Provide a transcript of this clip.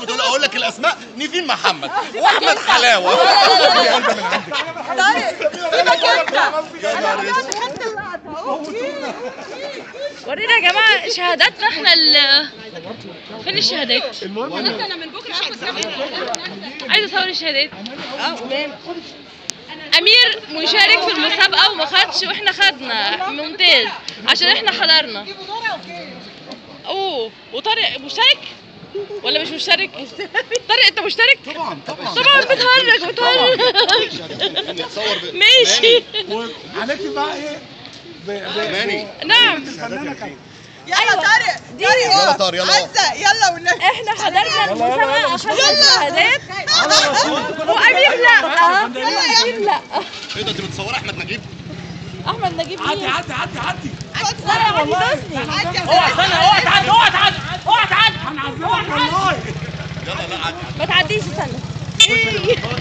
بتقول اقول لك الاسماء نيفين محمد واحمد حلاوه طيب سيبك انت يا نهار انا اسود. بحب اللقطه اهو ورينا يا جماعه شهاداتنا احنا ال فين الشهادات؟ انا من بكره عايزه اصور الشهادات امير مشارك في المسابقه وما خدش واحنا خدنا ممتاز عشان احنا حضرنا اوه وطارق مشترك ولا مش مشترك طارق انت مشترك طبعا طبعا طبعا بتهرج بتهرج نتصور ب- ماشي وهنكتب بقى ايه ب- ب- ماني نعم الفنانه كانت يلا طارق يلا طارق، يلا. عزة يلا والنبي احنا حضرنا المسابقه اخدنا الشهادات على رسول وامير لا يلا امير لا ايه ده انت بتصور احمد نجيب احمد نجيب عدي مين؟ عدي عدي عدي لا يا عم حسني اوعى استنى اوعى تعدي اوعى تعدي اوعى تعدي هنعذبك والله يلا لا عادي ما تعديش استنى